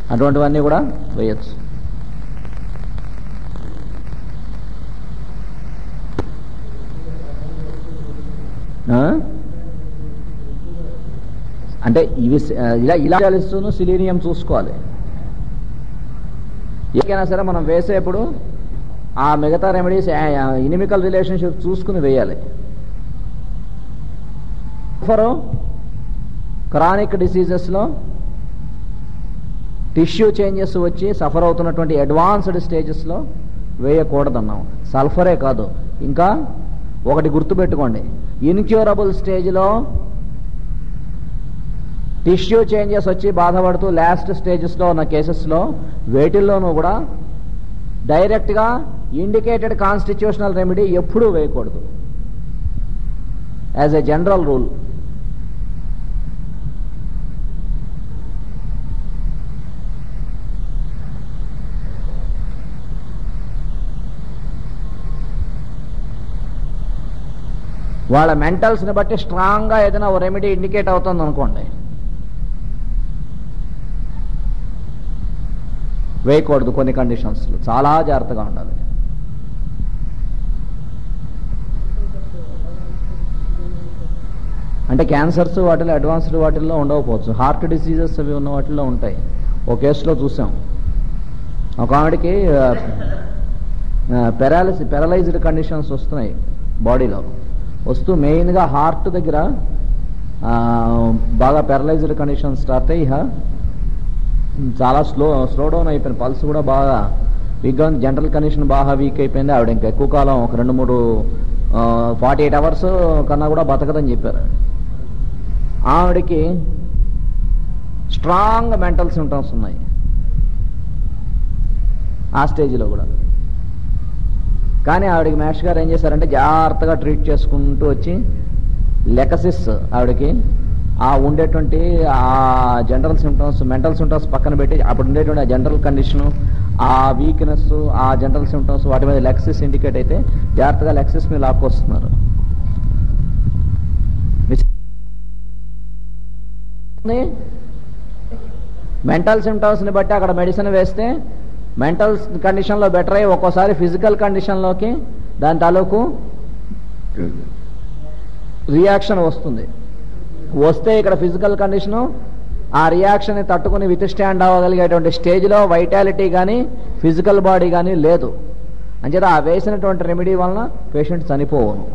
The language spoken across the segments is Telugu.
అటువంటివన్నీ కూడా వేయచ్చు ఆ? అంటే ఇవి స- ఇలా ఇలా ఇస్తూను సిలీనియం చూసుకోవాలి ఏకైనా సరే మనం వేసేప్పుడు ఆ మిగతా రెమెడీస్ ఇనిమికల్ రిలేషన్షిప్ చూసుకుని వేయాలి ఫర్ క్రానిక్ డిసీజెస్లో టిష్యూ చేంజెస్ వచ్చి సఫర్ అవుతున్నటువంటి అడ్వాన్స్డ్ స్టేజెస్లో వేయకూడదన్నాం సల్ఫరే కాదు ఇంకా ఒకటి గుర్తుపెట్టుకోండి ఇన్క్యూరబుల్ స్టేజ్లో టిష్యూ చేంజెస్ వచ్చి బాధపడుతూ లాస్ట్ స్టేజెస్లో ఉన్న కేసెస్లో వేటిల్లోనూ కూడా డైరెక్ట్గా ఇండికేటెడ్ కాన్స్టిట్యూషనల్ రెమెడీ ఎప్పుడూ వేయకూడదు యాజ్ ఎ జనరల్ రూల్ వాళ్ళ మెంటల్స్ని బట్టి స్ట్రాంగ్గా ఏదైనా ఓ రెమెడీ ఇండికేట్ అవుతుంది అనుకోండి వేయకూడదు కొన్ని కండిషన్స్లో చాలా జాగ్రత్తగా ఉండాలి అంటే క్యాన్సర్స్ వాటిలో అడ్వాన్స్డ్ వాటిల్లో ఉండకపోవచ్చు హార్ట్ డిసీజెస్ అవి ఉన్న వాటిల్లో ఉంటాయి ఒక కేసులో చూసాం ఒక ఆవిడకి పెరాలిసి పెరలైజ్డ్ కండిషన్స్ వస్తున్నాయి బాడీలో వస్తూ మెయిన్గా హార్ట్ దగ్గర ఆ, బాగా పెరలైజ్డ్ కండిషన్ స్టార్ట్ అయ్యి ఇహ చాలా స్లో స్లో డౌన్ అయిపోయింది పల్స్ కూడా బాగా వీక్గా ఉంది జనరల్ కండిషన్ బాగా వీక్ అయిపోయింది ఆవిడ ఇంకా ఎక్కువ కాలం ఒక రెండు మూడు ఫార్టీ ఎయిట్ అవర్స్ కన్నా కూడా బతకదని చెప్పారు ఆవిడకి స్ట్రాంగ్ మెంటల్ సిమ్టమ్స్ ఉన్నాయి ఆ స్టేజ్లో కూడా కానీ ఆవిడకి మేష్ గారు ఏం చేశారంటే జాగ్రత్తగా ట్రీట్ చేసుకుంటూ వచ్చి లెకసిస్ ఆవిడకి ఆ ఉండేటువంటి ఆ జనరల్ సిమ్టమ్స్ మెంటల్ సిమ్టమ్స్ పక్కన పెట్టి అప్పుడు ఉండేటువంటి ఆ జనరల్ కండిషన్ ఆ వీక్నెస్ ఆ జనరల్ సిమ్టమ్స్ వాటి మీద లెక్సిస్ ఇండికేట్ అయితే జాగ్రత్తగా లెక్సిస్ మీద లాక్కొస్తున్నారు మెంటల్ సిమ్టమ్స్ని బట్టి అక్కడ మెడిసిన్ వేస్తే మెంటల్ కండిషన్లో బెటర్ అయ్యి ఒక్కోసారి ఫిజికల్ కండిషన్లోకి దాని తాలూకు రియాక్షన్ వస్తుంది వస్తే ఇక్కడ ఫిజికల్ కండిషను ఆ రియాక్షన్ తట్టుకుని విత్ స్టాండ్ అవ్వగలిగేటువంటి స్టేజ్లో వైటాలిటీ కానీ ఫిజికల్ బాడీ కానీ లేదు అంచేత ఆ వేసినటువంటి రెమెడీ వలన పేషెంట్ చనిపోవను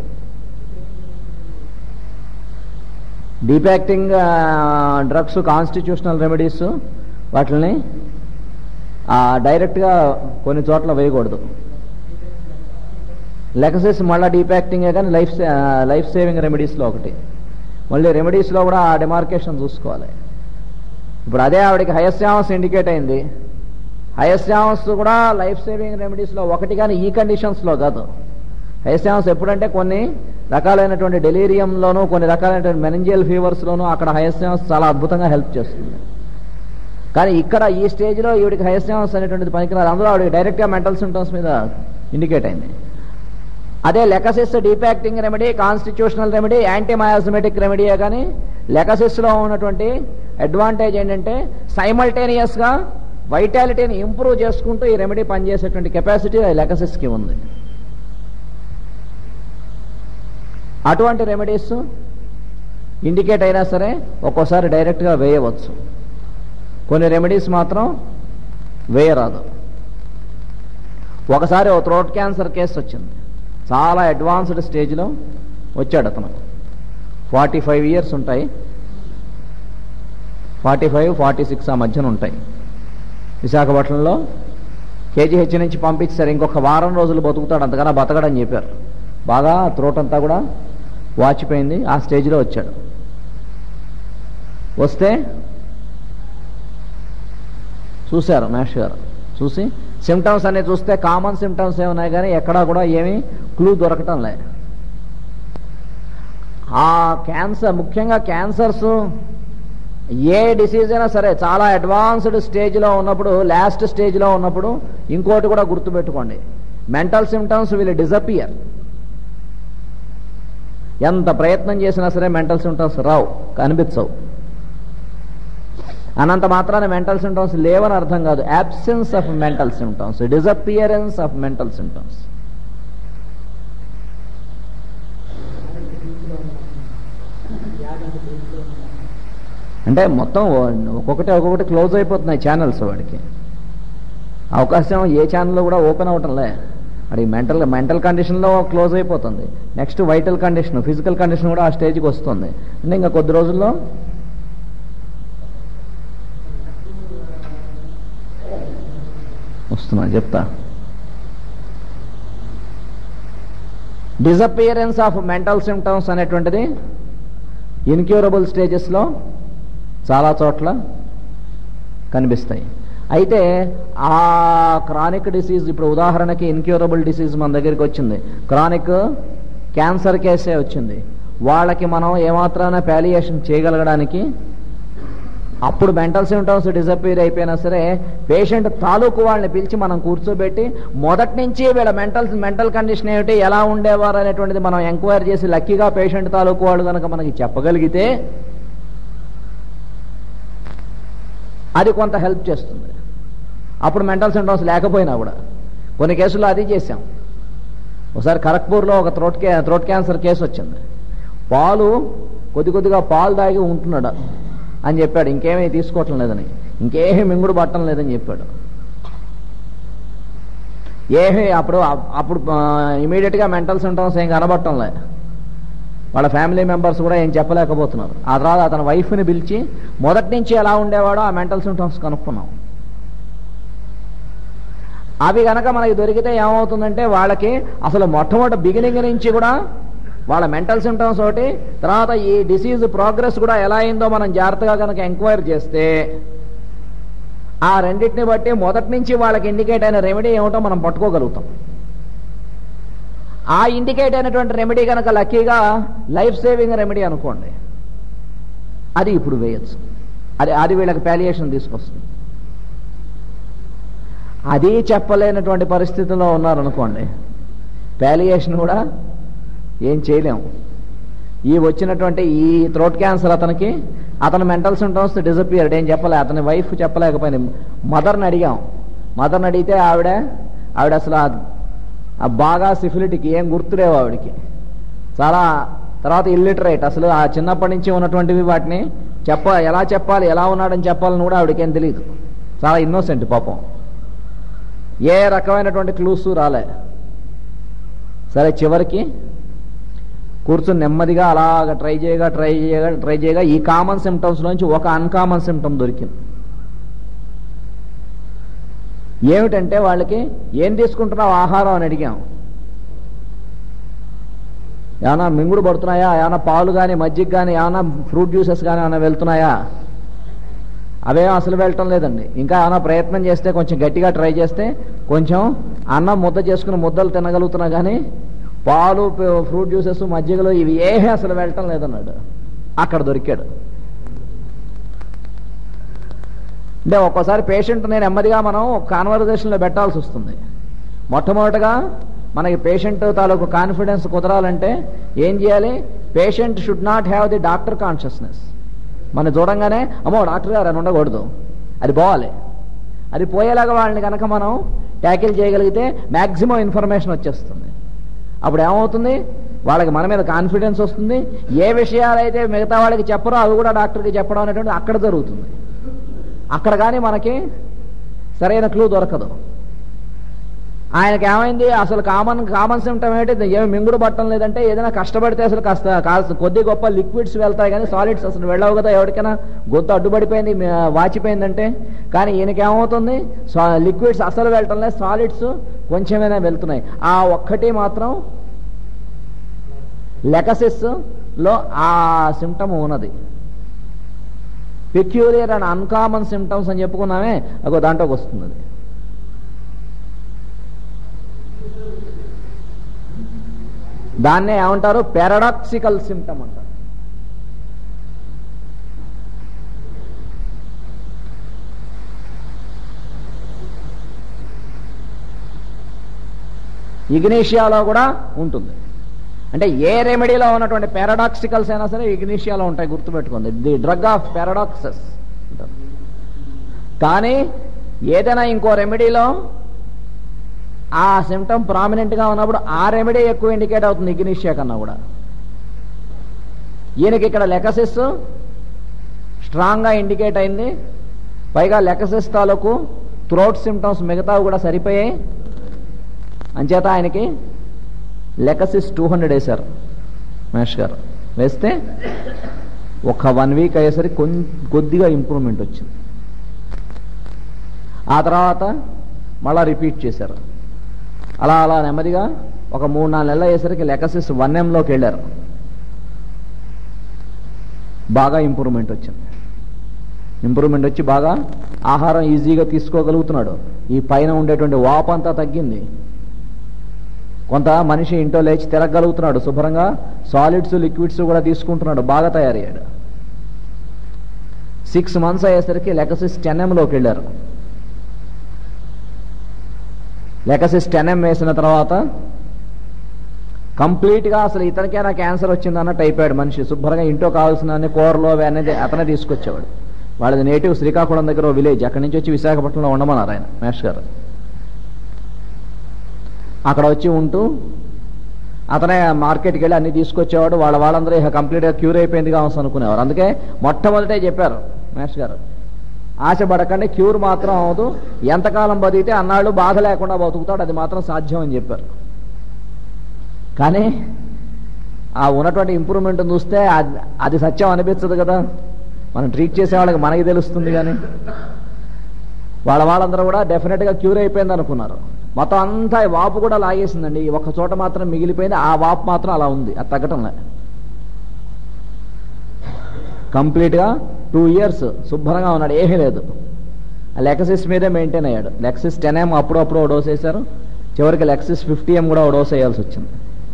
డీపాక్టింగ్ డ్రగ్స్ కాన్స్టిట్యూషనల్ రెమెడీస్ వాటిని డైరెక్ట్గా కొన్ని చోట్ల వేయకూడదు లెకసిస్ మళ్ళీ డీపాక్టింగే కానీ లైఫ్ లైఫ్ సేవింగ్ రెమెడీస్లో ఒకటి మళ్ళీ రెమెడీస్లో కూడా ఆ డిమార్కేషన్ చూసుకోవాలి ఇప్పుడు అదే ఆవిడకి హయస్యామస్ ఇండికేట్ అయింది హయస్యామస్ కూడా లైఫ్ సేవింగ్ రెమెడీస్లో ఒకటి కానీ ఈ కండిషన్స్లో కాదు హయస్యామస్ ఎప్పుడంటే కొన్ని రకాలైనటువంటి డెలీరియంలోనూ కొన్ని రకాలైనటువంటి మెనంజియల్ ఫీవర్స్లోనూ అక్కడ హయస్యామస్ చాలా అద్భుతంగా హెల్ప్ చేస్తుంది కానీ ఇక్కడ ఈ స్టేజ్లో ఈవిడికి హయస్యామస్ అనేటువంటిది పనికిరాదు అందులో ఆవిడకి డైరెక్ట్గా మెంటల్ సిమ్టమ్స్ మీద ఇండికేట్ అయింది అదే Lachesis deep acting remedy constitutional remedy antimiasmatic రెమెడీయే కానీ లెకసిస్లో ఉన్నటువంటి అడ్వాంటేజ్ ఏంటంటే సైమల్టేనియస్గా వైటాలిటీని ఇంప్రూవ్ చేసుకుంటూ ఈ రెమెడీ పనిచేసేటువంటి కెపాసిటీ లెకసిస్కి ఉంది అటువంటి రెమెడీస్ ఇండికేట్ అయినా సరే ఒక్కోసారి డైరెక్ట్గా వేయవచ్చు కొన్ని రెమెడీస్ మాత్రం వేయరాదు ఒకసారి ఓ థ్రోట్ క్యాన్సర్ కేసు వచ్చింది చాలా అడ్వాన్స్డ్ స్టేజ్లో వచ్చాడు అతను ఫార్టీ ఫైవ్ ఇయర్స్ ఉంటాయి ఫార్టీ ఫైవ్ ఫార్టీ సిక్స్ ఆ మధ్యన ఉంటాయి విశాఖపట్నంలో కేజీహెచ్ నుంచి పంపించారు ఇంకొక వారం రోజులు బతుకుతాడు అంతకన్నా బతకడని చెప్పారు బాగా త్రోట్ అంతా కూడా వాచిపోయింది ఆ స్టేజ్లో వచ్చాడు వస్తే చూశారు మేష్ గారు చూసి సిమ్టమ్స్ అన్ని చూస్తే కామన్ సిమ్టమ్స్ ఏమున్నాయి కానీ ఎక్కడా కూడా ఏమీ క్లూ దొరకటం లే ఆ క్యాన్సర్ ముఖ్యంగా క్యాన్సర్స్ ఏ డిసీజ్ అయినా సరే చాలా అడ్వాన్స్డ్ స్టేజ్లో ఉన్నప్పుడు లాస్ట్ స్టేజ్లో ఉన్నప్పుడు ఇంకోటి కూడా గుర్తుపెట్టుకోండి మెంటల్ సిమ్టమ్స్ విల్ డిజపియర్ ఎంత ప్రయత్నం చేసినా సరే మెంటల్ సిమ్టమ్స్ రావు కనిపించవు అనంత మాత్రాన మెంటల్ సిమ్టమ్స్ లేవని అర్థం కాదు absence of mental symptoms disappearance of mental symptoms అంటే మొత్తం ఒక్కొక్కటి ఒక్కొక్కటి క్లోజ్ అయిపోతున్నాయి ఛానల్స్ వాడికి అవకాశం ఏ ఛానల్లో కూడా ఓపెన్ అవటంలే అది మెంటల్ మెంటల్ కండిషన్లో క్లోజ్ అయిపోతుంది next vital condition physical condition కూడా ఆ స్టేజ్కి వస్తుంది అంటే ఇంకా కొద్ది రోజుల్లో వస్తున్నా చెప్తా డిజపియరెన్స్ ఆఫ్ మెంటల్ సిమ్టమ్స్ అనేటువంటిది ఇన్క్యూరబుల్ స్టేజెస్లో చాలా చోట్ల కనిపిస్తాయి అయితే ఆ క్రానిక్ డిసీజ్ ఇప్పుడు ఉదాహరణకి ఇన్క్యూరబుల్ డిసీజ్ మన దగ్గరికి వచ్చింది క్రానిక్ క్యాన్సర్ కేసే వచ్చింది వాళ్ళకి మనం ఏమాత్రాన పాలియేషన్ చేయగలగడానికి అప్పుడు మెంటల్ సిమ్టమ్స్ డిసప్పీర్ అయిపోయినా సరే పేషెంట్ తాలూకు వాళ్ళని పిలిచి మనం కూర్చోబెట్టి మొదటి నుంచి వీళ్ళ మెంటల్ మెంటల్ కండిషన్ ఏమిటి ఎలా ఉండేవారు అనేటువంటిది మనం ఎంక్వైరీ చేసి లక్కీగా పేషెంట్ తాలూకు వాళ్ళు కనుక మనకి చెప్పగలిగితే అది కొంత హెల్ప్ చేస్తుంది అప్పుడు మెంటల్ సిమ్టమ్స్ లేకపోయినా కూడా కొన్ని కేసుల్లో అది చేశాం ఒకసారి ఖరగ్పూర్లో ఒక థ్రోట్ క్యా థ్రోట్ క్యాన్సర్ కేసు వచ్చింది పాలు కొద్ది కొద్దిగా పాలు తాగి ఉంటున్నాడు అని చెప్పాడు ఇంకేమీ తీసుకోవటం లేదని ఇంకేమీ మింగుడు పట్టడం లేదని చెప్పాడు ఏమీ అప్పుడు అప్పుడు ఇమీడియట్గా మెంటల్ సిమ్టమ్స్ ఏం కనబడటం లే వాళ్ళ ఫ్యామిలీ మెంబర్స్ కూడా ఏం చెప్పలేకపోతున్నారు ఆ తర్వాత అతని వైఫ్ని పిలిచి మొదటి నుంచి ఎలా ఉండేవాడో ఆ మెంటల్ సిమ్టమ్స్ కనుక్కున్నాం అవి గనక మనకి దొరికితే ఏమవుతుందంటే వాళ్ళకి అసలు మొట్టమొదటి బిగినింగ్ నుంచి కూడా వాళ్ళ మెంటల్ సిమ్టమ్స్ ఒకటి తర్వాత ఈ డిసీజ్ ప్రోగ్రెస్ కూడా ఎలా అయిందో మనం జాగ్రత్తగా కనుక ఎంక్వైరీ చేస్తే ఆ రెండింటిని బట్టి మొదటి నుంచి వాళ్ళకి ఇండికేట్ అయిన రెమెడీ ఏమిటో మనం పట్టుకోగలుగుతాం ఆ ఇండికేట్ అయినటువంటి రెమెడీ కనుక లక్కీగా లైఫ్ సేవింగ్ రెమెడీ అనుకోండి అది ఇప్పుడు వేయచ్చు అది అది వీళ్ళకి పాలియేషన్ తీసుకొస్తుంది అది చెప్పలేనటువంటి పరిస్థితిలో ఉన్నారనుకోండి పాలియేషన్ కూడా ఏం చేయలేము ఈ వచ్చినటువంటి ఈ థ్రోట్ క్యాన్సర్ అతనికి అతని మెంటల్ సిమ్టమ్స్ డిసపియర్డ్ ఏం చెప్పలే అతని వైఫ్ చెప్పలేకపోయింది మదర్ని అడిగాం మదర్ని అడిగితే ఆవిడ ఆవిడ అసలు ఆ బాగా సిఫిలిటీకి ఏం గుర్తులేవు ఆవిడికి చాలా తర్వాత ఇల్లిటరేట్ అసలు ఆ చిన్నప్పటి నుంచి ఉన్నటువంటివి వాటిని చెప్ప ఎలా చెప్పాలి ఎలా ఉన్నాడని చెప్పాలని కూడా ఆవిడకేం తెలియదు చాలా ఇన్నోసెంట్ పాపం ఏ రకమైనటువంటి క్లూస్ రాలే సరే చివరికి కూర్చొని నెమ్మదిగా అలాగ ట్రై చేయగా ట్రై చేయగా ట్రై చేయగా ఈ కామన్ సిమ్టమ్స్ నుంచి ఒక అన్కామన్ సిమ్టమ్ దొరికింది ఏమిటంటే వాళ్ళకి ఏం తీసుకుంటున్నావు ఆహారం అని అడిగాం ఏమైనా మింగుడు పడుతున్నాయా ఏమైనా పాలు కానీ మజ్జిగ కానీ ఏమైనా ఫ్రూట్ జ్యూసెస్ కానీ ఏమైనా వెళ్తున్నాయా అవేం అసలు వెళ్ళటం లేదండి ఇంకా ఏమైనా ప్రయత్నం చేస్తే కొంచెం గట్టిగా ట్రై చేస్తే కొంచెం అన్నం ముద్ద చేసుకుని ముద్దలు తినగలుగుతున్నా కానీ పాలు ఫ్రూట్ జ్యూసెస్ మజ్జిగలు ఇవి ఏమీ అసలు వెళ్ళటం లేదన్నాడు అక్కడ దొరికాడు అంటే ఒక్కోసారి పేషెంట్ నేను నెమ్మదిగా మనం కాన్వర్జేషన్లో పెట్టాల్సి వస్తుంది మొట్టమొదటగా మనకి పేషెంట్ తాలూకు కాన్ఫిడెన్స్ కుదరాలంటే ఏం చేయాలి patient should not have the doctor consciousness మనం చూడంగానే అమ్మో డాక్టర్ గారు అని ఉండకూడదు అది పోవాలి అది పోయేలాగా వాళ్ళని కనుక మనం ట్యాకిల్ చేయగలిగితే మ్యాక్సిమం ఇన్ఫర్మేషన్ వచ్చేస్తుంది అప్పుడు ఏమవుతుంది వాళ్ళకి మన మీద కాన్ఫిడెన్స్ వస్తుంది ఏ విషయాలైతే మిగతా వాళ్ళకి చెప్పరో అవి కూడా డాక్టర్కి చెప్పడం అనేటువంటి అక్కడ జరుగుతుంది అక్కడ కానీ మనకి సరైన క్లూ దొరకదు ఆయనకి ఏమైంది అసలు కామన్ కామన్ సిమ్టమ్ ఏంటి ఏమి మింగుడు పట్టడం లేదంటే ఏదైనా కష్టపడితే అసలు కాస్త కాస్త కొద్ది గొప్ప లిక్విడ్స్ వెళ్తాయి కానీ సాలిడ్స్ అసలు వెళ్ళవు కదా ఎవరికైనా గొంతు అడ్డుపడిపోయింది వాచిపోయిందంటే కానీ ఈయనకి ఏమవుతుంది లిక్విడ్స్ అసలు వెళ్ళటం లేదు సాలిడ్స్ కొంచెమైనా వెళ్తున్నాయి ఆ ఒక్కటి మాత్రం లెకసిస్ లో ఆ సిమ్టమ్ ఉన్నది పెక్యూరియర్ అండ్ అన్కామన్ సిమ్టమ్స్ అని చెప్పుకున్నామే అగో దాంట్లోకి వస్తుంది అది దాన్నే ఏమంటారు పారాడాక్సికల్ సిమ్టమ్ అంటారు ఇగ్నీషియాలో కూడా ఉంటుంది అంటే ఏ రెమెడీలో ఉన్నటువంటి పారాడాక్సికల్స్ అయినా సరే ఇగ్నీషియాలో ఉంటాయి గుర్తుపెట్టుకుంది ది డ్రగ్ ఆఫ్ పారాడాక్సెస్ అంటారు కానీ ఏదైనా ఇంకో రెమెడీలో ఆ సిమ్టమ్ ప్రామినెంట్గా ఉన్నప్పుడు ఆ రెమెడీ ఎక్కువ ఇండికేట్ అవుతుంది ఇగ్నిషియా కన్నా కూడా ఈయనకి ఇక్కడ లెకసిస్ స్ట్రాంగ్గా ఇండికేట్ అయింది పైగా లెకసిస్ తాలూకు థ్రోట్ సిమ్టమ్స్ మిగతావి కూడా సరిపోయాయి అంచేత ఆయనకి లెకసిస్ టూ హండ్రెడ్ వేశారు మహేష్ గారు వేస్తే ఒక వన్ వీక్ అయ్యేసరికి కొన్ కొద్దిగా ఇంప్రూవ్మెంట్ వచ్చింది ఆ తర్వాత మళ్ళా రిపీట్ చేశారు అలా అలా నెమ్మదిగా ఒక మూడు నాలుగు నెలలు అయ్యేసరికి లెకసిస్ వన్ ఎంలోకి వెళ్ళారు బాగా ఇంప్రూవ్మెంట్ వచ్చింది ఇంప్రూవ్మెంట్ వచ్చి బాగా ఆహారం ఈజీగా తీసుకోగలుగుతున్నాడు ఈ పైన ఉండేటువంటి వాపు అంతా తగ్గింది కొంత మనిషి ఇంట్లో లేచి తిరగలుగుతున్నాడు శుభ్రంగా సాలిడ్స్ లిక్విడ్స్ కూడా తీసుకుంటున్నాడు బాగా తయారయ్యాడు సిక్స్ మంత్స్ అయ్యేసరికి లెకసిస్ టెన్ ఎంలోకి వెళ్ళారు లెకసిస్ టెన్ ఎం వేసిన తర్వాత కంప్లీట్గా అసలు ఇతనికైనా క్యాన్సర్ వచ్చిందన్నట్టు అయిపోయాడు మనిషి శుభ్రంగా ఇంట్లో కావాల్సిన అన్ని కూరలు అవి అనేది అతనే తీసుకొచ్చేవాడు వాళ్ళది నేటివ్ శ్రీకాకుళం దగ్గర ఓ విలేజ్ అక్కడి నుంచి వచ్చి విశాఖపట్నంలో ఉండమన్నారు ఆయన మేష్ గారు అక్కడ వచ్చి ఉంటూ అతనే మార్కెట్కి వెళ్ళి అన్ని తీసుకొచ్చేవాడు వాళ్ళ వాళ్ళందరూ ఇక కంప్లీట్గా క్యూర్ అయిపోయింది కావచ్చు అనుకునేవారు అందుకే మొట్టమొదటే చెప్పారు మేష్ గారు ఆశపడకండి క్యూర్ మాత్రం అవదు ఎంతకాలం బతికితే అన్నాళ్ళు బాధ లేకుండా బతుకుతాడు అది మాత్రం సాధ్యం అని చెప్పారు కానీ ఆ ఉన్నటువంటి ఇంప్రూవ్మెంట్ చూస్తే అది- అది సత్యం అనిపించదు కదా మనం ట్రీట్ చేసే వాళ్ళకి మనకి తెలుస్తుంది కానీ వాళ్ళ వాళ్ళందరూ కూడా డెఫినెట్గా క్యూర్ అయిపోయింది అనుకున్నారు మొత్తం అంతా ఈ వాపు కూడా లాగేసిందండి ఈ ఒక్క చోట మాత్రం మిగిలిపోయింది ఆ వాపు మాత్రం అలా ఉంది అది తగ్గటంలే కంప్లీట్గా టూ ఇయర్స్ శుభ్రంగా ఉన్నాడు ఏమీ లేదు ఆ లెక్సిస్ మీదే మెయింటైన్ అయ్యాడు లెక్సిస్ టెన్ ఎం అప్పుడప్పుడు ఓ డోస్ వేశారు చివరికి లెక్సిస్ ఫిఫ్టీ ఎం కూడా ఓ డోస్ వేయాల్సి వచ్చింది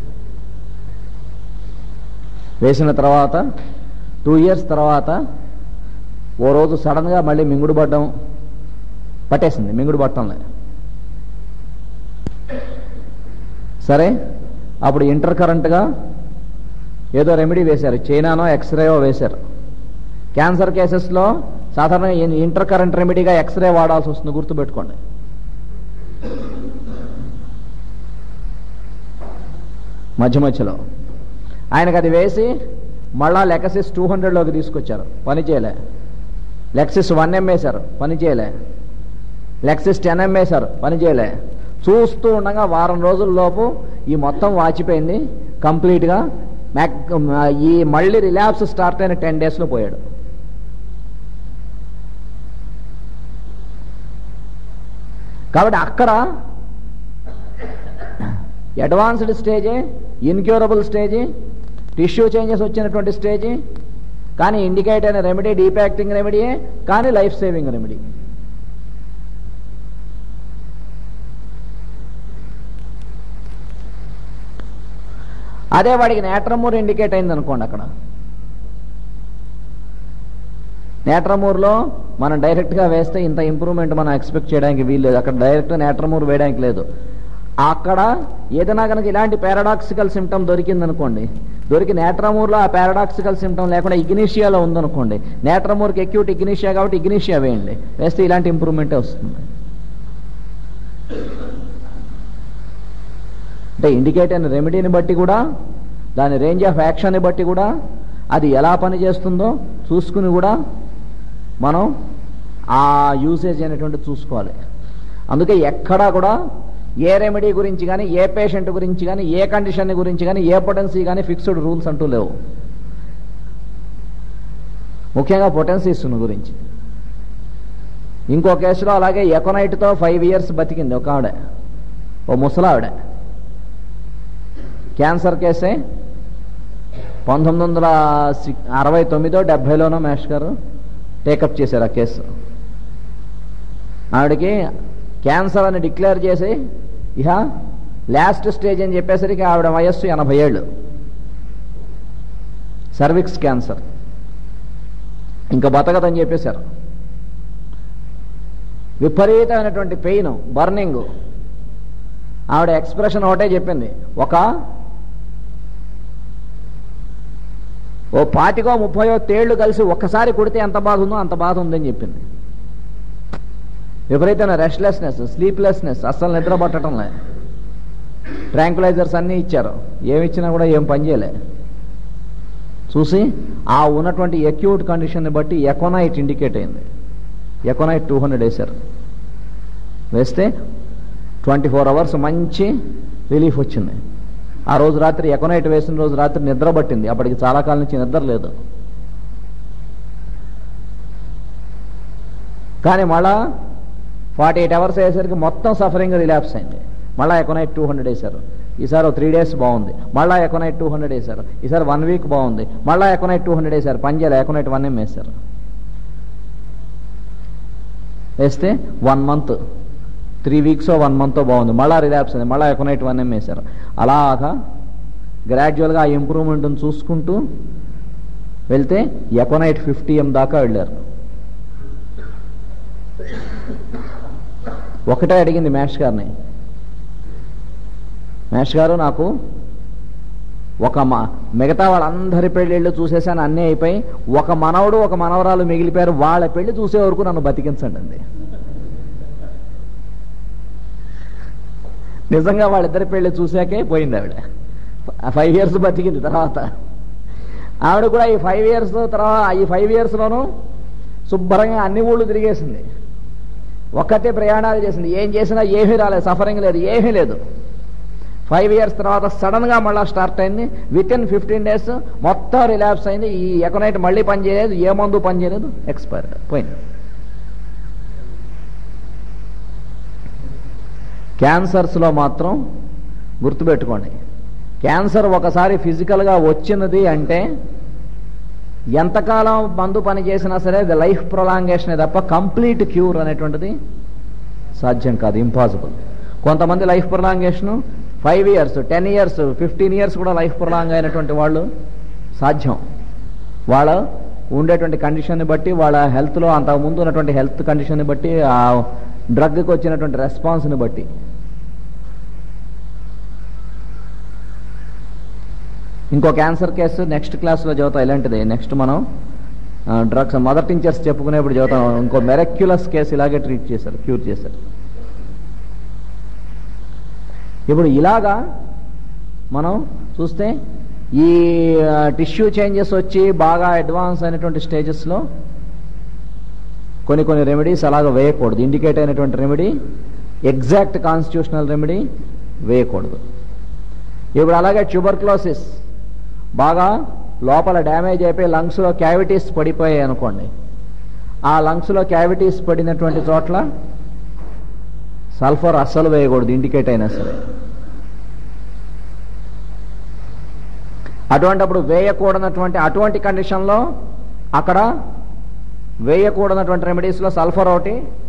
వేసిన తర్వాత టూ ఇయర్స్ తర్వాత ఓ రోజు సడన్గా మళ్ళీ మింగుడు పడ్డం పట్టేసింది మింగుడు పట్టంలే సరే అప్పుడు ఇంటర్ కరెంట్గా ఏదో రెమెడీ వేశారు చైనానో ఎక్స్రేయో వేశారు క్యాన్సర్ కేసెస్లో సాధారణంగా ఇన్- ఇంటర్ కరెంట్ రెమెడీగా ఎక్స్రే వాడాల్సి వస్తుంది గుర్తుపెట్టుకోండి మధ్య మధ్యలో ఆయనకు అది వేసి మళ్ళా లెక్సిస్ టూ హండ్రెడ్లోకి తీసుకొచ్చారు పని చేయలే లెక్సిస్ వన్ ఎం వేశారు పని చేయలే లెక్సిస్ టెన్ ఎం వేశారు పని చేయలే చూస్తూ ఉండగా వారం రోజుల లోపు ఈ మొత్తం వాచిపోయింది కంప్లీట్గా మ్యాక్ ఈ మళ్ళీ రిలాప్స్ స్టార్ట్ అయిన టెన్ డేస్లో పోయాడు కాబట్టి అక్కడ అడ్వాన్స్డ్ స్టేజే ఇన్క్యూరబుల్ స్టేజీ టిష్యూ చేంజెస్ వచ్చినటువంటి స్టేజీ కానీ ఇండికేట్ అయిన రెమెడీ డీపాక్టింగ్ రెమెడీయే కానీ లైఫ్ సేవింగ్ రెమెడీ అదే వాడికి నేట్రమూర్ ఇండికేట్ అయింది అనుకోండి అక్కడ నేట్రమూర్లో మనం డైరెక్ట్గా వేస్తే ఇంత ఇంప్రూవ్మెంట్ మనం ఎక్స్పెక్ట్ చేయడానికి వీల్లేదు అక్కడ డైరెక్ట్ నేట్రమూర్ వేయడానికి లేదు అక్కడ ఏదైనా కనుక ఇలాంటి పారాడాక్సికల్ సిమ్టమ్ దొరికింది అనుకోండి దొరికి నేట్రమూర్లో ఆ పారాడాక్సికల్ సిమ్టమ్ లేకుండా ఇగ్నిషియాలో ఉందనుకోండి నేట్రమూర్కి ఎక్యూట్ ఇగ్నిషియా కాబట్టి ఇగ్నిషియా వేయండి వేస్తే ఇలాంటి ఇంప్రూవ్మెంటే వస్తుంది అంటే ఇండికేట్ అయిన రెమెడీని బట్టి కూడా దాని రేంజ్ ఆఫ్ యాక్షన్ని బట్టి కూడా అది ఎలా పనిచేస్తుందో చూసుకుని కూడా మనం ఆ యూసేజ్ అనేటువంటి చూసుకోవాలి అందుకే ఎక్కడా కూడా ఏ రెమెడీ గురించి కానీ ఏ పేషెంట్ గురించి కానీ ఏ కండిషన్ గురించి కానీ ఏ పొటెన్సీ కానీ ఫిక్స్డ్ రూల్స్ అంటూ లేవు ముఖ్యంగా పొటెన్సీస్ గురించి ఇంకో కేసులో అలాగే ఎకోనైట్తో ఫైవ్ ఇయర్స్ బతికింది ఒక ఆవిడ ఓ ముసలావిడ క్యాన్సర్ కేసే పంతొమ్మిది వందల సిక్- అరవై తొమ్మిదో డెబ్భైలోనో మేష్ గారు టేకప్ చేశారు ఆ కేసు ఆవిడకి క్యాన్సర్ అని డిక్లేర్ చేసి ఇహ లాస్ట్ స్టేజ్ అని చెప్పేసరికి ఆవిడ వయస్సు ఎనభై ఏళ్ళు సర్విక్స్ క్యాన్సర్ ఇంకా బతకదని చెప్పేశారు విపరీతమైనటువంటి పెయిన్ బర్నింగ్ ఆవిడ ఎక్స్ప్రెషన్ ఒకటే చెప్పింది ఒక ఓ పాతికో ముప్పయో తేళ్లు కలిసి ఒక్కసారి కొడితే ఎంత బాధ ఉందో అంత బాధ ఉందని చెప్పింది విపరీతమైన రెస్ట్లెస్నెస్ స్లీప్లెస్నెస్ అస్సలు నిద్ర పట్టడం లే ట్రాంకులైజర్స్ అన్నీ ఇచ్చారు ఏమి ఇచ్చినా కూడా ఏం పని చేయలే చూసి ఆ ఉన్నటువంటి అక్యూట్ కండిషన్ని బట్టి ఎకోనైట్ ఇండికేట్ అయింది ఎకోనైట్ టూ హండ్రెడ్ వేశారు వేస్తే ట్వంటీ ఫోర్ అవర్స్ మంచి రిలీఫ్ వచ్చింది ఆ రోజు రాత్రి ఎకోనైట్ వేసిన రోజు రాత్రి నిద్ర పట్టింది అప్పటికి చాలా కాలం నుంచి నిద్ర లేదు కానీ మళ్ళా ఫార్టీ ఎయిట్ అవర్స్ అయ్యేసరికి మొత్తం సఫరింగ్ రిలాప్స్ అయింది మళ్ళీ ఎకోనైట్ టూ హండ్రెడ్ వేశారు ఈసారి త్రీ డేస్ బాగుంది మళ్ళీ ఎకోనైట్ టూ హండ్రెడ్ వేశారు ఈసారి వన్ వీక్ బాగుంది మళ్ళీ ఎకోనైట్ టూ హండ్రెడ్ వేశారు పంజాలు ఎకోనైట్ వన్ ఎం వేశారు వేస్తే one month three weeks one month బాగుంది మళ్ళీ రిలాప్స్ అయింది మళ్ళీ ఎకోనైట్ వన్ ఎం వేశారు అలాగా గ్రాడ్యువల్గా ఆ ఇంప్రూవ్మెంట్ని చూసుకుంటూ వెళ్తే ఎకోనైట్ ఫిఫ్టీ ఎం దాకా వెళ్ళారు ఒకటే అడిగింది మేష్ గారిని మేష్ గారు నాకు ఒక మ మిగతా వాళ్ళందరి పెళ్ళిళ్ళు చూసేసాను అన్నీ అయిపోయి ఒక మనవడు ఒక మనవరాలు మిగిలిపోయారు వాళ్ళ పెళ్లి చూసే వరకు నన్ను బతికించండి అంది నిజంగా వాళ్ళిద్దరి పెళ్లి చూశాకే పోయింది ఆవిడ ఫైవ్ ఇయర్స్ బతికింది తర్వాత ఆవిడ కూడా ఈ ఫైవ్ ఇయర్స్ తర్వాత ఈ ఫైవ్ ఇయర్స్లోనూ శుభ్రంగా అన్ని ఊళ్ళు తిరిగేసింది ఒక్కటే ప్రయాణాలు చేసింది ఏం చేసినా ఏమీ రాలేదు సఫరింగ్ లేదు ఏమీ లేదు ఫైవ్ ఇయర్స్ తర్వాత సడన్గా మళ్ళీ స్టార్ట్ అయింది విత్ ఇన్ ఫిఫ్టీన్ డేస్ మొత్తం రిలాప్స్ అయింది ఈ ఎకనైట్ మళ్ళీ పని చేయలేదు ఏ మందు పని చేయలేదు ఎక్స్పైర్డ్ పోయింది క్యాన్సర్స్లో మాత్రం గుర్తుపెట్టుకోండి క్యాన్సర్ ఒకసారి ఫిజికల్గా వచ్చినది అంటే ఎంతకాలం మందు పని చేసినా సరే ది లైఫ్ ప్రొలాంగేషన్ తప్ప కంప్లీట్ క్యూర్ అనేటువంటిది సాధ్యం కాదు ఇంపాసిబుల్ కొంతమంది life prolongation five years ten years fifteen years కూడా లైఫ్ ప్రొలాంగ్ అయినటువంటి వాళ్ళు సాధ్యం వాళ్ళ ఉండేటువంటి కండిషన్ని బట్టి వాళ్ళ హెల్త్లో అంతకుముందు ఉన్నటువంటి హెల్త్ కండిషన్ని బట్టి ఆ డ్రగ్కి వచ్చినటువంటి రెస్పాన్స్ని బట్టి ఇంకో క్యాన్సర్ కేసు నెక్స్ట్ క్లాస్లో చదువుతాం ఇలాంటిది నెక్స్ట్ మనం డ్రగ్స్ మదర్ టీచర్స్ చెప్పుకునేప్పుడు చదువుతాం ఇంకో మెరక్యులస్ కేసు ఇలాగే ట్రీట్ చేశారు క్యూర్ చేశారు ఇప్పుడు ఇలాగా మనం చూస్తే ఈ టిష్యూ చేంజెస్ వచ్చి బాగా అడ్వాన్స్ అయినటువంటి స్టేజెస్లో కొన్ని కొన్ని రెమెడీస్ అలాగ వేయకూడదు ఇండికేట్ అయినటువంటి రెమెడీ ఎగ్జాక్ట్ కాన్స్టిట్యూషనల్ రెమెడీ వేయకూడదు ఇప్పుడు అలాగే ట్యూబర్క్లోసిస్ బాగా లోపల డ్యామేజ్ అయిపోయి లంగ్స్లో క్యావిటీస్ పడిపోయాయి అనుకోండి ఆ లంగ్స్లో క్యావిటీస్ పడినటువంటి చోట్ల సల్ఫర్ అస్సలు వేయకూడదు ఇండికేట్ అయినా సరే అటువంటిప్పుడు వేయకూడనటువంటి అటువంటి కండిషన్లో అక్కడ వేయకూడనటువంటి రెమెడీస్లో సల్ఫర్ ఒకటి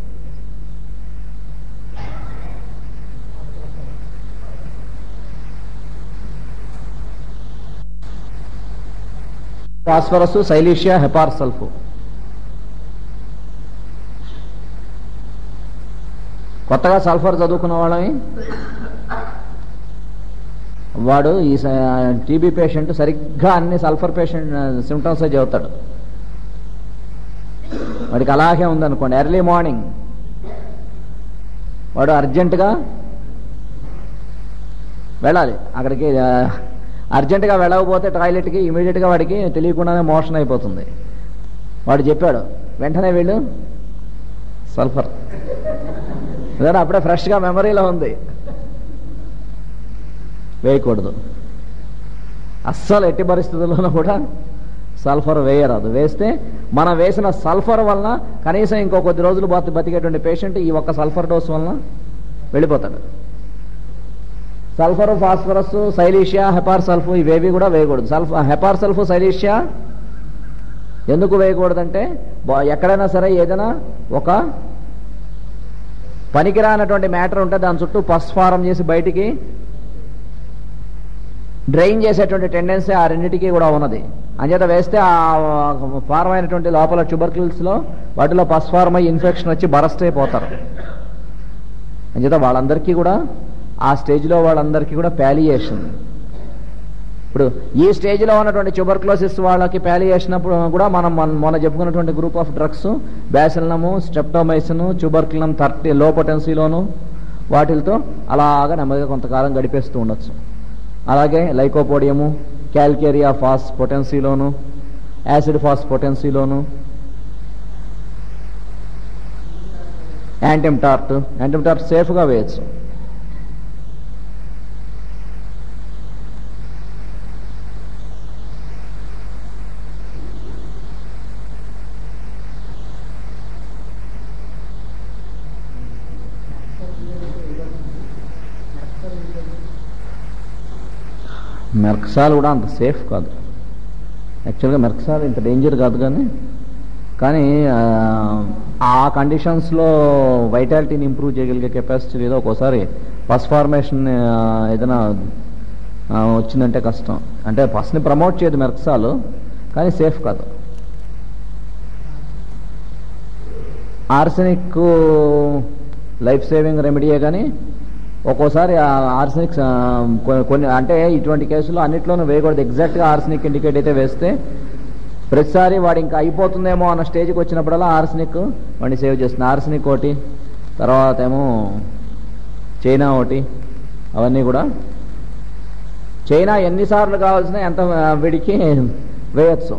ఫాస్ఫరస్ సైలీషియా హెపార్ సల్ఫు కొత్తగా సల్ఫర్ చదువుకున్న వాళ్ళని వాడు ఈ టీబీ పేషెంట్ సరిగ్గా అన్ని సల్ఫర్ పేషెంట్ సిమ్టమ్స్ చెబుతాడు వాడికి అలాగే ఉందనుకోండి ఎర్లీ మార్నింగ్ వాడు అర్జెంటుగా వెళ్ళాలి అక్కడికి అర్జెంటుగా వెళ్ళకపోతే టాయిలెట్కి ఇమీడియట్గా వాడికి తెలియకుండానే మోషన్ అయిపోతుంది వాడు చెప్పాడు వెంటనే వీళ్ళు సల్ఫర్ ఏదైనా అప్పుడే ఫ్రెష్గా మెమరీలో ఉంది వేయకూడదు అస్సలు ఎట్టి పరిస్థితుల్లోనూ కూడా సల్ఫర్ వేయరాదు వేస్తే మనం వేసిన సల్ఫర్ వలన కనీసం ఇంకో కొద్ది రోజులు బతి బతికేటువంటి పేషెంట్ ఈ ఒక్క సల్ఫర్ డోస్ వలన వెళ్ళిపోతాడు sulphur phosphorus silicea hepar sulph ఇవేవి కూడా వేయకూడదు సల్ఫ హెపార్ సల్ఫ్ సైలీషియా ఎందుకు వేయకూడదంటే ఎక్కడైనా సరే ఏదైనా ఒక పనికిరానటువంటి మ్యాటర్ ఉంటే దాని చుట్టూ పస్ ఫారం చేసి బయటికి డ్రైన్ చేసేటువంటి టెండెన్సీ ఆ రెండింటికి కూడా ఉన్నది అంచేత వేస్తే ఆ ఫారం అయినటువంటి లోపల ట్యూబర్క్యూల్స్లో వాటిలో పస్ ఫారం అయ్యి ఇన్ఫెక్షన్ వచ్చి బరస్ట్ అయిపోతారు అంచేత వాళ్ళందరికీ కూడా ఆ స్టేజ్లో వాళ్ళందరికీ కూడా ప్యాలియేషన్ ఇప్పుడు ఈ స్టేజ్లో ఉన్నటువంటి ట్యూబర్క్లోసిస్ వాళ్ళకి ప్యాలియేషన్ అప్పుడు కూడా మనం మన- మొన్న చెప్పుకున్నటువంటి group of drugs bacillinum streptomycin tuberculinum thirty లో పొటెన్సీలోను వాటిలతో అలాగా నెమ్మదిగా కొంతకాలం గడిపేస్తూ ఉండొచ్చు అలాగే లైకోపోడియము క్యాల్కేరియా ఫాస్ పొటెన్సీలోను యాసిడ్ ఫాస్ పొటెన్సీలోను యాంటిమ్టార్ట్ యాంటిమ్టార్ట్ సేఫ్గా వేయచ్చు మెర్క్సాల్ కూడా అంత సేఫ్ కాదు యాక్చువల్గా మెర్క్సాల్ ఇంత డేంజర్ కాదు కానీ కానీ ఆ, ఆ కండిషన్స్లో వైటాలిటీని ఇంప్రూవ్ చేయగలిగే కెపాసిటీ లేదో ఒక్కోసారి పస్ ఫార్మేషన్ ఏదైనా ఆ, వచ్చిందంటే కష్టం అంటే పస్ని ప్రమోట్ చేయదు మెర్క్సాలు కానీ సేఫ్ కాదు ఆర్సెనిక్ లైఫ్ సేవింగ్ రెమెడీయే కానీ ఒక్కోసారి ఆర్సెనిక్ కొన్ని అంటే ఇటువంటి కేసులో అన్నిట్లోనూ వేయకూడదు ఎగ్జాక్ట్గా ఆర్సెనిక్ ఇండికేట్ అయితే వేస్తే ప్రతిసారి వాడు ఇంకా అయిపోతుందేమో అన్న స్టేజ్కి వచ్చినప్పుడల్లా ఆర్సెనిక్ వాడిని సేవ్ చేస్తుంది ఆర్సెనిక్ ఒకటి తర్వాత ఏమో చైనా ఒకటి అవన్నీ కూడా చైనా ఎన్నిసార్లు కావాల్సిన ఎంత ఆ, వీడికి వేయచ్చు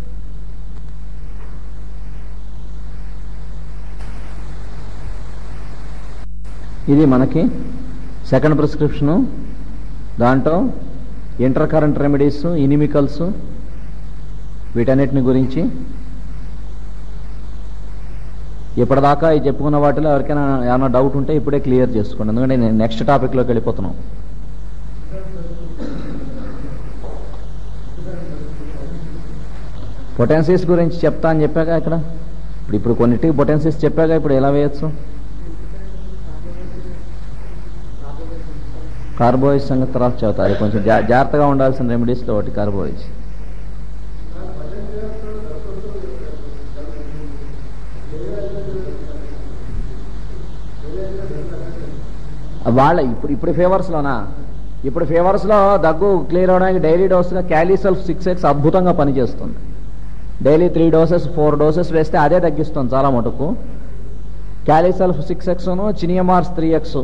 ఇది మనకి సెకండ్ ప్రిస్క్రిప్షను దాంట్లో ఇంటర్ కరెంట్ రెమెడీస్ ఇనిమికల్స్ వీటన్నిటిని గురించి ఇప్పటిదాకా ఈ చెప్పుకున్న వాటిలో ఎవరికైనా ఏమైనా డౌట్ ఉంటే ఇప్పుడే క్లియర్ చేసుకోండి ఎందుకంటే నేను నెక్స్ట్ టాపిక్లోకి వెళ్ళిపోతున్నాం పొటెన్సీస్ గురించి చెప్తా అని చెప్పాక ఇక్కడ ఇప్పుడు ఇప్పుడు కొన్నిటికి పొటెన్సీస్ చెప్పాక ఇప్పుడు ఎలా వేయచ్చు కార్బోయిడ్స్ సంగతి తర్వాత చదువుతా అది కొంచెం జా- జాగ్రత్తగా ఉండాల్సిన రెమెడీస్లో ఒకటి కార్బోయిడ్స్ వాళ్ళ ఇప్పుడు ఇప్పుడు ఫేవర్స్లోనా ఇప్పుడు ఫేవర్స్లో దగ్గు క్లియర్ అవడానికి డైలీ డోస్గా క్యాలీసల్ఫ్ సిక్స్ ఎక్స్ అద్భుతంగా పనిచేస్తుంది daily three doses four doses వేస్తే అదే తగ్గిస్తుంది చాలా మటుకు క్యాలీసల్ఫ్ సిక్స్ ఎక్స్ను చినియమార్స్ త్రీ ఎక్స్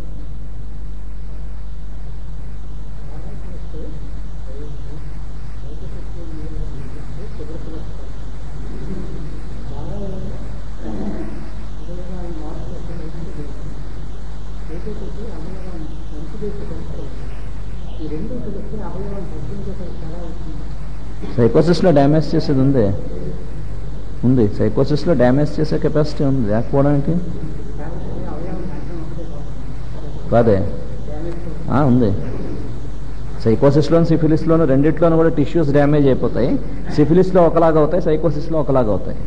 సైకోసిస్లో డ్యామేజ్ చేసేది ఉంది ఉంది సైకోసిస్లో డ్యామేజ్ చేసే కెపాసిటీ ఉంది లేకపోవడానికి కాదే ఆ, ఉంది సైకోసిస్లోను సిఫిలిస్లోను రెండిట్లోనూ కూడా టిష్యూస్ డ్యామేజ్ అయిపోతాయి సిఫిలిస్లో ఒకలాగా అవుతాయి సైకోసిస్లో ఒకలాగా అవుతాయి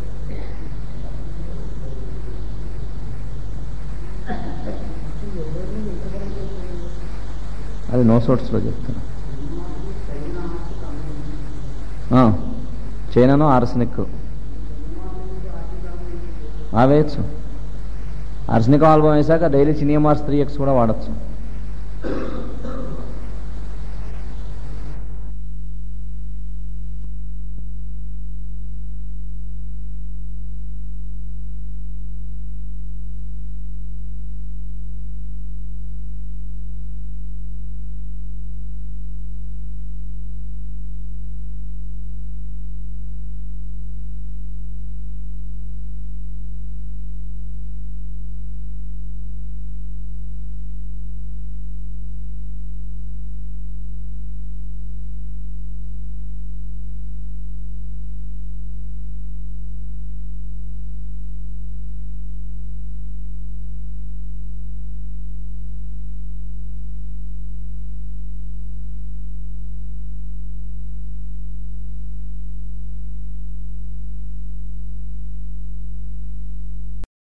అది నో సోర్ట్స్లో చెప్తాను ఆ, చైనాను ఆర్సనిక్ ఆ వేయచ్చు ఆర్సనిక్ ఆల్బమ్ వేసాక డైలీ చినియమార్స్ త్రీ ఎక్స్ కూడా వాడచ్చు